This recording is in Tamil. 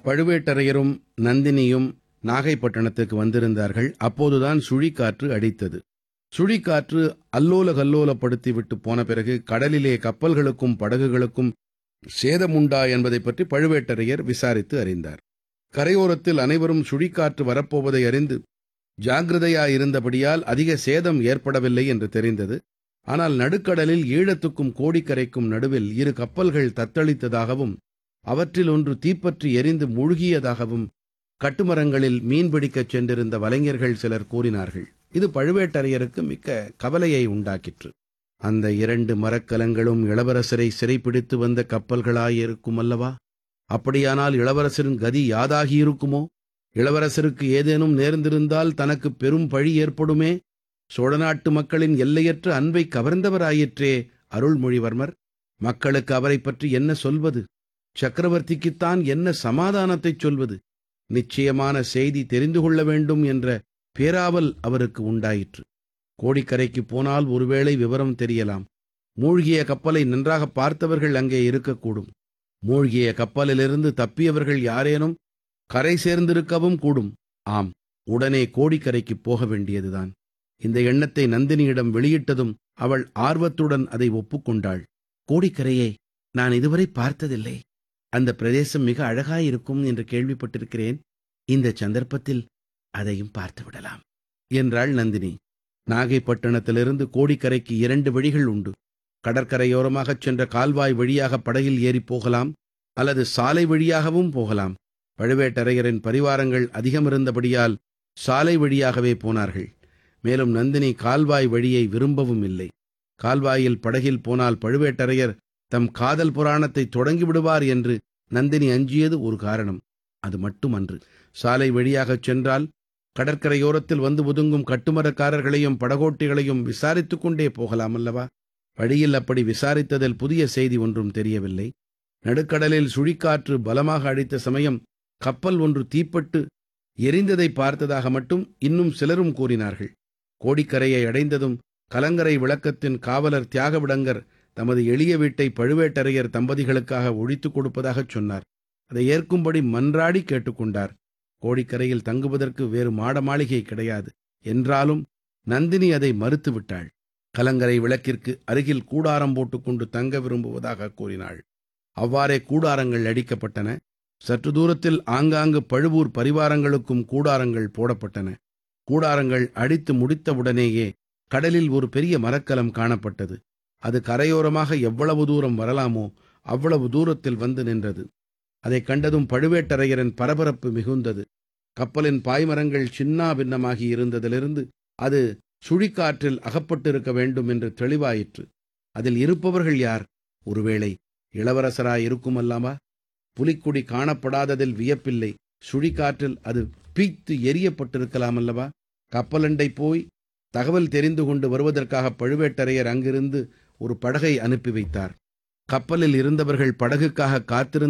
பழுவேட்டரையரும் நந்தினியும் நாகைப்பட்டினத்துக்கு வந்திருந்தார்கள் அப்போதுதான் சுழிக்காற்று அடித்தது சுழிக்காற்று அல்லோல கல்லோலப்படுத்தி விட்டு போன பிறகு கடலிலே கப்பல்களுக்கும் படகுகளுக்கும் சேதமுண்டா என்பதை பற்றி பழுவேட்டரையர் விசாரித்து அறிந்தார் கரையோரத்தில் அனைவரும் சுழிக்காற்று வரப்போவதை அறிந்து ஜாகிரதையாயிருந்தபடியால் அதிக சேதம் ஏற்படவில்லை என்று தெரிந்தது ஆனால் நடுக்கடலில் ஈழத்துக்கும் கோடிக்கரைக்கும் நடுவில் இரு கப்பல்கள் தத்தளித்ததாகவும் அவற்றில் ஒன்று தீப்பற்றி எரிந்து மூழ்கியதாகவும் கட்டுமரங்களில் மீன்பிடிக்கச் சென்றிருந்த வலைஞர்கள் சிலர் கூறினார்கள் இது பழுவேட்டரையருக்கு மிக்க கவலையை உண்டாக்கிற்று அந்த இரண்டு மரக்கலங்களும் இளவரசரை சிறைப்பிடித்து வந்த கப்பல்களாயிருக்கும் அல்லவா அப்படியானால் இளவரசரின் கதி யாதாகியிருக்குமோ இளவரசருக்கு ஏதேனும் நேர்ந்திருந்தால் தனக்கு பெரும் பழி ஏற்படுமே சோழ நாட்டு மக்களின் எல்லையற்ற அன்பை கவர்ந்தவராயிற்றே அருள்மொழிவர்மர் மக்களுக்கு அவரை பற்றி என்ன சொல்வது சக்கரவர்த்திக்குத்தான் என்ன சமாதானத்தைச் சொல்வது நிச்சயமான செய்தி தெரிந்து கொள்ள வேண்டும் என்ற பேராவல் அவருக்கு உண்டாயிற்று கோடிக்கரைக்கு போனால் ஒருவேளை விவரம் தெரியலாம் மூழ்கிய கப்பலை நன்றாக பார்த்தவர்கள் அங்கே இருக்கக்கூடும் மூழ்கிய கப்பலிலிருந்து தப்பியவர்கள் யாரேனும் கரை சேர்ந்திருக்கவும் கூடும் ஆம் உடனே கோடிக்கரைக்கு போக வேண்டியதுதான் இந்த எண்ணத்தை நந்தினியிடம் வெளியிட்டதும் அவள் ஆர்வத்துடன் அதை ஒப்புக்கொண்டாள் கோடிக்கரையை நான் இதுவரை பார்த்ததில்லை அந்த பிரதேசம் மிக அழகாயிருக்கும் என்று கேள்விப்பட்டிருக்கிறேன் இந்த சந்தர்ப்பத்தில் அதையும் பார்த்து விடலாம் என்றாள் நந்தினி நாகைப்பட்டினத்திலிருந்து கோடிக்கரைக்கு இரண்டு வழிகள் உண்டு கடற்கரையோரமாகச் சென்ற கால்வாய் வழியாக படகில் ஏறிப் போகலாம் அல்லது சாலை வழியாகவும் போகலாம் பழுவேட்டரையரின் பரிவாரங்கள் அதிகமிருந்தபடியால் சாலை வழியாகவே போனார்கள் மேலும் நந்தினி கால்வாய் வழியை விரும்பவும் இல்லை கால்வாயில் படகில் போனால் பழுவேட்டரையர் தம் காதல் புராணத்தை தொடங்கி விடுவார் என்று நந்தினி அஞ்சியது ஒரு காரணம் அது மட்டுமன்று சாலை வழியாகச் சென்றால் கடற்கரையோரத்தில் வந்து ஒதுங்கும் கட்டுமரக்காரர்களையும் படகோட்டிகளையும் விசாரித்துக் கொண்டே போகலாம் அல்லவா வழியில் அப்படி விசாரித்ததில் புதிய செய்தி ஒன்றும் தெரியவில்லை நடுக்கடலில் சுழிக்காற்று பலமாக அடித்த சமயம் கப்பல் ஒன்று தீப்பட்டு எரிந்ததை பார்த்ததாக மட்டும் இன்னும் சிலரும் கூறினார்கள் கோடிக்கரையை அடைந்ததும் கலங்கரை விளக்கத்தின் காவலர் தியாகவிடங்கர் தமது எளிய வீட்டை பழுவேட்டரையர் தம்பதிகளுக்காக ஒழித்துக் கொடுப்பதாகச் சொன்னார் அதை ஏற்கும்படி மன்றாடி கேட்டுக்கொண்டார் கோடிக்கரையில் தங்குவதற்கு வேறு மாட மாளிகை கிடையாது என்றாலும் நந்தினி அதை மறுத்துவிட்டாள் கலங்கரை விளக்கிற்கு அருகில் கூடாரம் போட்டுக்கொண்டு தங்க விரும்புவதாக கூறினாள் அவ்வாறே கூடாரங்கள் அடிக்கப்பட்டன சற்று தூரத்தில் ஆங்காங்கு பழுவூர் பரிவாரங்களுக்கும் கூடாரங்கள் போடப்பட்டன கூடாரங்கள் அடித்து முடித்தவுடனேயே கடலில் ஒரு பெரிய மரக்கலம் காணப்பட்டது அது கரையோரமாக எவ்வளவு தூரம் வரலாமோ அவ்வளவு தூரத்தில் வந்து நின்றது அதைக் கண்டதும் பழுவேட்டரையரின் பரபரப்பு மிகுந்தது கப்பலின் பாய்மரங்கள் சின்னா பின்னமாகி இருந்ததிலிருந்து அது சுழிக்காற்றில் அகப்பட்டிருக்க வேண்டும் என்று தெளிவாயிற்று அதில் இருப்பவர்கள் யார் ஒருவேளை இளவரசராய் இருக்கும் அல்லவா புலிக்குடி காணப்படாததில் வியப்பில்லை சுழிக்காற்றில் அது பீய்த்து எரியப்பட்டிருக்கலாம் அல்லவா கப்பலண்டை போய் தகவல் தெரிந்து கொண்டு வருவதற்காக பழுவேட்டரையர் அங்கிருந்து ஒரு படகை அனுப்பி வைத்தார் கப்பலில் இருந்தவர்கள் படகுக்காக காத்திருந்த